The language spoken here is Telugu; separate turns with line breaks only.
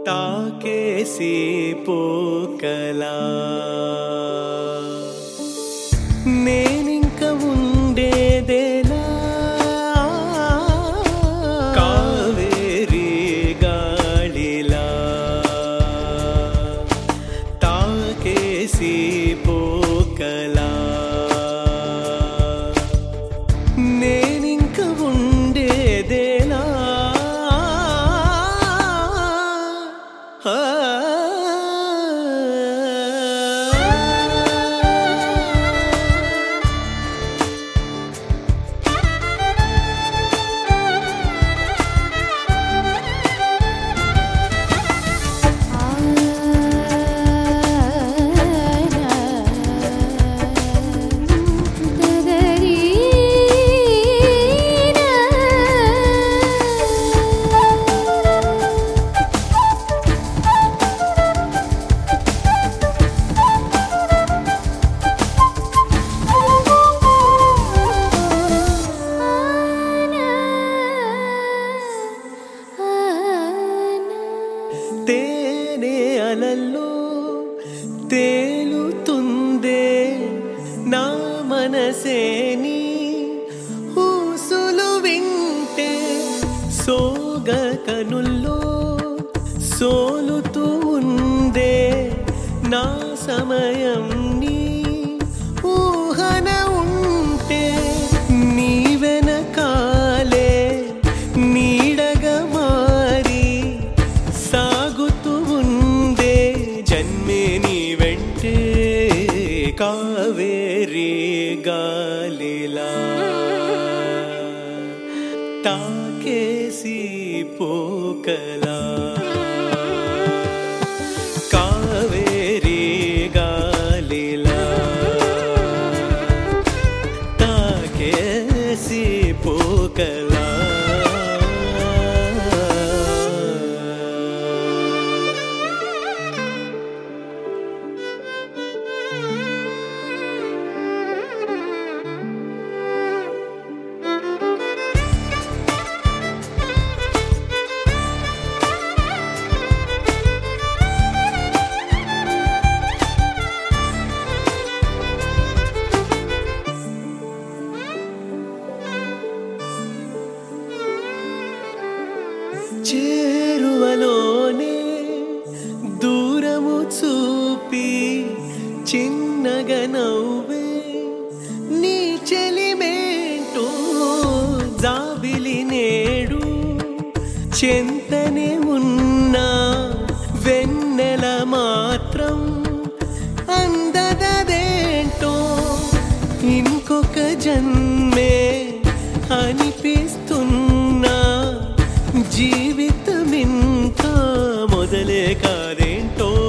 తాకేసి పోకలా నేనింక ఉండేదేలా కావేరి గాళిలా తాకేసి పోకలా నేనింక ఉండేదేలా ఆ తేనె అలల్లో తేలుతుందే నా మనసేని ఊసులు వింటే సోగ కనుల్లో సోలుతూ ఉందే నా సమయం నీ ఊహన ఉంటే నీ వెనకాలే నీడగా మారి సాగుతూ ఉందే జన్మే నీ వెంటే కావేరి గాలిలా తాకేసి పోకలా కావేరి గాలిలా తాకేసి పోకలా చేరువలోనే దూరము చూపి చిన్నగా నవ్వే నీ చెలిమేంటో జాబిలి నేడు చెంతనే ఉన్నా వెన్నెల మాత్రం అందదదేంటో ఇంకొక జన్మే అనిపిస్తున్నా జీవితం ఇంకా మొదలే కాదేంటో